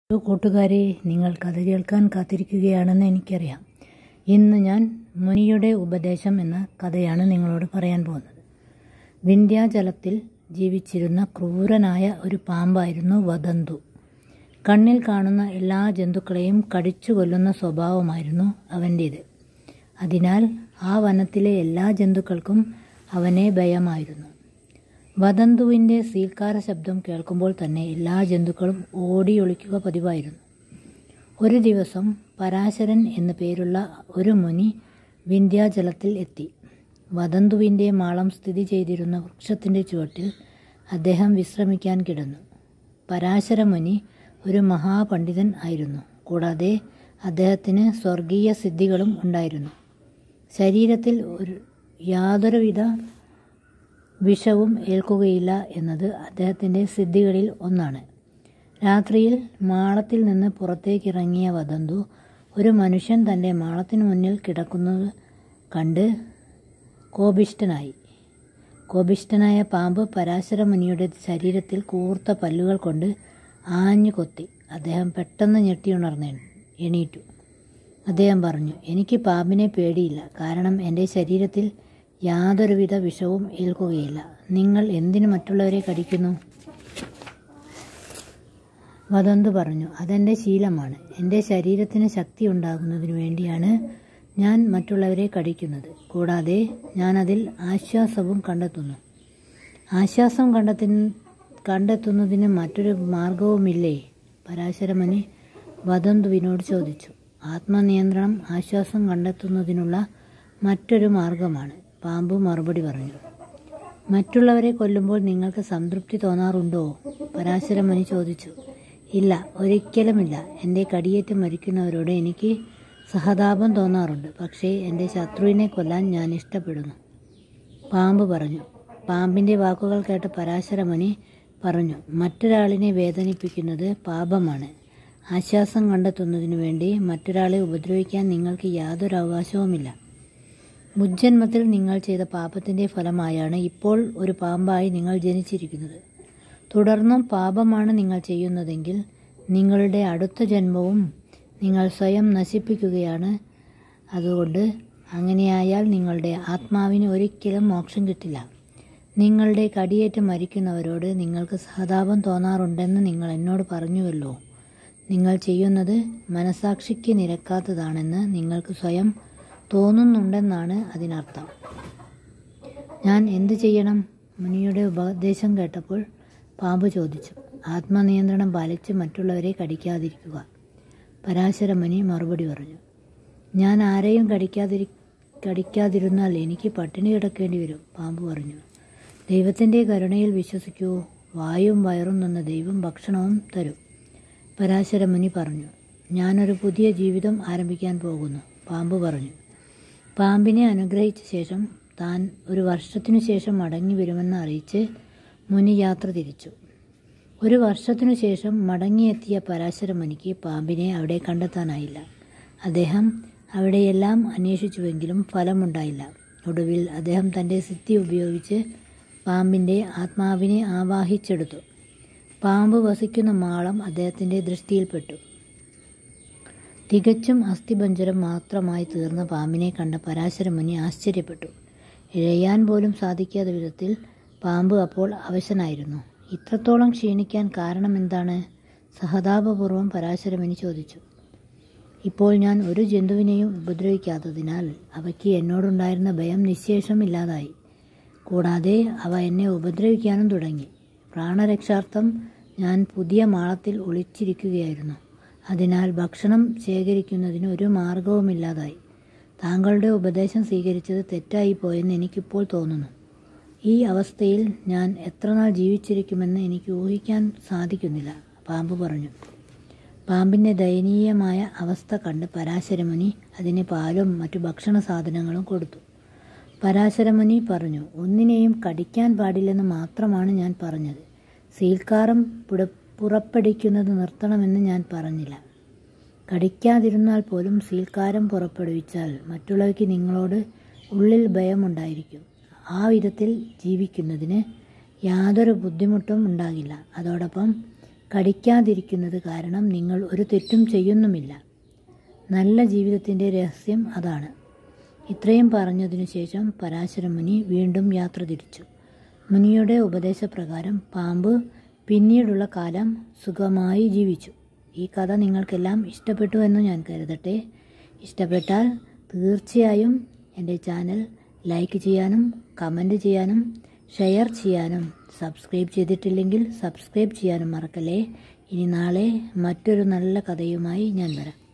hello കൂട്ടുകാരെ നിങ്ങൾ കഥ കേൾക്കാൻ കാത്തിരിക്കുകയാണെന്ന് എനിക്കറിയാം ഇന്ന് ഞാൻ മുനിയുടെ ഉപദേശം എന്ന കഥയാണ് നിങ്ങളോട് പറയാൻ പോകുന്നത് വിന്ധ്യാചലത്തിൽ ജീവിച്ചിരുന്ന ക്രൂരനായ ഒരു പാമ്പായിരുന്നു വദന്തു കണ്ണിൽ കാണുന്ന എല്ലാ ജന്തുക്കളെയും കടിച്ചു കൊല്ലുന്ന സ്വഭാവമായിരുന്നു അവൻ്റേത് അതിനാൽ ആ വനത്തിലെ എല്ലാ ജന്തുക്കൾക്കും അവനെ ഭയമായിരുന്നു വദന്തുവിൻ്റെ സീൽക്കാര ശബ്ദം കേൾക്കുമ്പോൾ തന്നെ എല്ലാ ജന്തുക്കളും ഓടിയൊളിക്കുക പതിവായിരുന്നു ഒരു ദിവസം പരാശരൻ എന്നു പേരുള്ള ഒരു മുനി വിന്ധ്യാചലത്തിൽ എത്തി വദന്തുവിൻ്റെ മാളം സ്ഥിതി ചെയ്തിരുന്ന വൃക്ഷത്തിൻ്റെ ചുവട്ടിൽ അദ്ദേഹം വിശ്രമിക്കാൻ കിടന്നു പരാശര മുനി ഒരു മഹാപണ്ഡിതൻ ആയിരുന്നു കൂടാതെ അദ്ദേഹത്തിന് സ്വർഗീയ സിദ്ധികളും ഉണ്ടായിരുന്നു ശരീരത്തിൽ ഒരു യാതൊരുവിധ വിഷവും ഏൽക്കുകയില്ല എന്നത് അദ്ദേഹത്തിൻ്റെ സിദ്ധികളിൽ ഒന്നാണ് രാത്രിയിൽ മാളത്തിൽ നിന്ന് പുറത്തേക്കിറങ്ങിയ വദന്തു ഒരു മനുഷ്യൻ തൻ്റെ മാളത്തിനു മുന്നിൽ കിടക്കുന്നത് കണ്ട് കോപിഷ്ടനായി കോപിഷ്ടനായ പാമ്പ് പരാശര മുനിയുടെ ശരീരത്തിൽ കൂർത്ത പല്ലുകൾ കൊണ്ട് ആഞ്ഞു കൊത്തി അദ്ദേഹം പെട്ടെന്ന് ഞെട്ടിയുണർന്ന് എണീറ്റു അദ്ദേഹം പറഞ്ഞു എനിക്ക് പാമ്പിനെ പേടിയില്ല കാരണം എൻ്റെ ശരീരത്തിൽ യാതൊരുവിധ വിഷവും ഏൽക്കുകയില്ല നിങ്ങൾ എന്തിനു മറ്റുള്ളവരെ കടിക്കുന്നു വദന്തു പറഞ്ഞു അതെൻ്റെ ശീലമാണ് എൻ്റെ ശരീരത്തിന് ശക്തി ഉണ്ടാകുന്നതിന് വേണ്ടിയാണ് ഞാൻ മറ്റുള്ളവരെ കടിക്കുന്നത് കൂടാതെ ഞാനതിൽ ആശ്വാസവും കണ്ടെത്തുന്നു ആശ്വാസം കണ്ടെത്തി കണ്ടെത്തുന്നതിന് മറ്റൊരു മാർഗവുമില്ലേ പരാശരമനി വദന്തുവിനോട് ചോദിച്ചു ആത്മനിയന്ത്രണം ആശ്വാസം കണ്ടെത്തുന്നതിനുള്ള മറ്റൊരു മാർഗമാണ് പാമ്പ് മറുപടി പറഞ്ഞു മറ്റുള്ളവരെ കൊല്ലുമ്പോൾ നിങ്ങൾക്ക് സംതൃപ്തി തോന്നാറുണ്ടോ പരാശരമണി ചോദിച്ചു ഇല്ല ഒരിക്കലുമില്ല എൻ്റെ കടിയേറ്റ് മരിക്കുന്നവരോട് എനിക്ക് സഹതാപം തോന്നാറുണ്ട് പക്ഷേ എൻ്റെ ശത്രുവിനെ കൊല്ലാൻ ഞാൻ ഇഷ്ടപ്പെടുന്നു പാമ്പ് പറഞ്ഞു പാമ്പിൻ്റെ വാക്കുകൾ കേട്ട പരാശരമണി പറഞ്ഞു മറ്റൊരാളിനെ വേദനിപ്പിക്കുന്നത് പാപമാണ് ആശ്വാസം കണ്ടെത്തുന്നതിനു വേണ്ടി മറ്റൊരാളെ ഉപദ്രവിക്കാൻ നിങ്ങൾക്ക് യാതൊരു അവകാശവുമില്ല മുജ്ജന്മത്തിൽ നിങ്ങൾ ചെയ്ത പാപത്തിൻ്റെ ഫലമായാണ് ഇപ്പോൾ ഒരു പാമ്പായി നിങ്ങൾ ജനിച്ചിരിക്കുന്നത് തുടർന്നും പാപമാണ് നിങ്ങൾ ചെയ്യുന്നതെങ്കിൽ നിങ്ങളുടെ അടുത്ത ജന്മവും നിങ്ങൾ സ്വയം നശിപ്പിക്കുകയാണ് അതുകൊണ്ട് അങ്ങനെയായാൽ നിങ്ങളുടെ ആത്മാവിന് ഒരിക്കലും മോക്ഷം കിട്ടില്ല നിങ്ങളുടെ കടിയേറ്റ് മരിക്കുന്നവരോട് നിങ്ങൾക്ക് സഹതാപം തോന്നാറുണ്ടെന്ന് നിങ്ങൾ എന്നോട് പറഞ്ഞുവല്ലോ നിങ്ങൾ ചെയ്യുന്നത് മനസാക്ഷിക്ക് നിരക്കാത്തതാണെന്ന് നിങ്ങൾക്ക് സ്വയം തോന്നുന്നുണ്ടെന്നാണ് അതിനർത്ഥം ഞാൻ എന്തു ചെയ്യണം മുനിയുടെ ഉപദേശം കേട്ടപ്പോൾ പാമ്പ് ചോദിച്ചു ആത്മനിയന്ത്രണം പാലിച്ച് മറ്റുള്ളവരെ കടിക്കാതിരിക്കുക പരാശരമുനി മറുപടി പറഞ്ഞു ഞാൻ ആരെയും കടിക്കാതിരി കടിക്കാതിരുന്നാൽ എനിക്ക് പട്ടിണി കിടക്കേണ്ടി വരും പാമ്പ് പറഞ്ഞു ദൈവത്തിൻ്റെ കരുണയിൽ വിശ്വസിക്കൂ വായും വയറും തന്ന ദൈവം ഭക്ഷണവും തരും പരാശരമുനി പറഞ്ഞു ഞാനൊരു പുതിയ ജീവിതം ആരംഭിക്കാൻ പോകുന്നു പാമ്പ് പറഞ്ഞു പാമ്പിനെ അനുഗ്രഹിച്ച ശേഷം താൻ ഒരു വർഷത്തിനു ശേഷം മടങ്ങി വരുമെന്ന് അറിയിച്ച് മുനി യാത്ര തിരിച്ചു ഒരു വർഷത്തിനു ശേഷം മടങ്ങിയെത്തിയ പരാശരമുനിക്ക് പാമ്പിനെ അവിടെ കണ്ടെത്താനായില്ല അദ്ദേഹം അവിടെയെല്ലാം അന്വേഷിച്ചുവെങ്കിലും ഫലമുണ്ടായില്ല ഒടുവിൽ അദ്ദേഹം തൻ്റെ സിദ്ധി ഉപയോഗിച്ച് പാമ്പിൻ്റെ ആത്മാവിനെ ആവാഹിച്ചെടുത്തു പാമ്പ് വസിക്കുന്ന മാളം അദ്ദേഹത്തിൻ്റെ ദൃഷ്ടിയിൽപ്പെട്ടു തികച്ചും അസ്ഥിപഞ്ചരം മാത്രമായി തീർന്ന പാമ്പിനെ കണ്ട പരാശരമുനി ആശ്ചര്യപ്പെട്ടു ഇഴയാൻ പോലും സാധിക്കാത്ത വിധത്തിൽ പാമ്പ് അപ്പോൾ അവശനായിരുന്നു ഇത്രത്തോളം ക്ഷീണിക്കാൻ കാരണമെന്താണ് സഹതാപപൂർവം പരാശരമുനി ചോദിച്ചു ഇപ്പോൾ ഞാൻ ഒരു ജന്തുവിനെയും ഉപദ്രവിക്കാത്തതിനാൽ അവയ്ക്ക് എന്നോടുണ്ടായിരുന്ന ഭയം നിശേഷം ഇല്ലാതായി കൂടാതെ അവ എന്നെ ഉപദ്രവിക്കാനും തുടങ്ങി പ്രാണരക്ഷാർത്ഥം ഞാൻ പുതിയ മാളത്തിൽ ഒളിച്ചിരിക്കുകയായിരുന്നു അതിനാൽ ഭക്ഷണം ശേഖരിക്കുന്നതിന് ഒരു മാർഗവുമില്ലാതായി താങ്കളുടെ ഉപദേശം സ്വീകരിച്ചത് തെറ്റായി പോയെന്ന് എനിക്കിപ്പോൾ തോന്നുന്നു ഈ അവസ്ഥയിൽ ഞാൻ എത്രനാൾ ജീവിച്ചിരിക്കുമെന്ന് എനിക്ക് ഊഹിക്കാൻ സാധിക്കുന്നില്ല പാമ്പ് പറഞ്ഞു പാമ്പിൻ്റെ ദയനീയമായ അവസ്ഥ കണ്ട് പരാശരമുനി അതിന് പാലും മറ്റു ഭക്ഷണ സാധനങ്ങളും കൊടുത്തു പരാശരമുനി പറഞ്ഞു ഒന്നിനെയും കടിക്കാൻ പാടില്ലെന്ന് മാത്രമാണ് ഞാൻ പറഞ്ഞത് സീൽക്കാരം പുട പുറപ്പെടുവിക്കുന്നത് നിർത്തണമെന്ന് ഞാൻ പറഞ്ഞില്ല കടിക്കാതിരുന്നാൽ പോലും സീൽക്കാരം പുറപ്പെടുവിച്ചാൽ മറ്റുള്ളവയ്ക്ക് നിങ്ങളോട് ഉള്ളിൽ ഭയമുണ്ടായിരിക്കും ആ വിധത്തിൽ ജീവിക്കുന്നതിന് യാതൊരു ബുദ്ധിമുട്ടും ഉണ്ടാകില്ല അതോടൊപ്പം കടിക്കാതിരിക്കുന്നത് കാരണം നിങ്ങൾ ഒരു തെറ്റും ചെയ്യുന്നുമില്ല നല്ല ജീവിതത്തിൻ്റെ രഹസ്യം അതാണ് ഇത്രയും പറഞ്ഞതിനു ശേഷം പരാശരമുനി വീണ്ടും യാത്ര തിരിച്ചു മുനിയുടെ ഉപദേശപ്രകാരം പാമ്പ് പിന്നീടുള്ള കാലം സുഖമായി ജീവിച്ചു ഈ കഥ നിങ്ങൾക്കെല്ലാം ഇഷ്ടപ്പെട്ടു എന്ന് ഞാൻ കരുതട്ടെ ഇഷ്ടപ്പെട്ടാൽ തീർച്ചയായും എൻ്റെ ചാനൽ ലൈക്ക് ചെയ്യാനും കമൻറ്റ് ചെയ്യാനും ഷെയർ ചെയ്യാനും സബ്സ്ക്രൈബ് ചെയ്തിട്ടില്ലെങ്കിൽ സബ്സ്ക്രൈബ് ചെയ്യാനും മറക്കല്ലേ ഇനി നാളെ മറ്റൊരു നല്ല കഥയുമായി ഞാൻ വരാം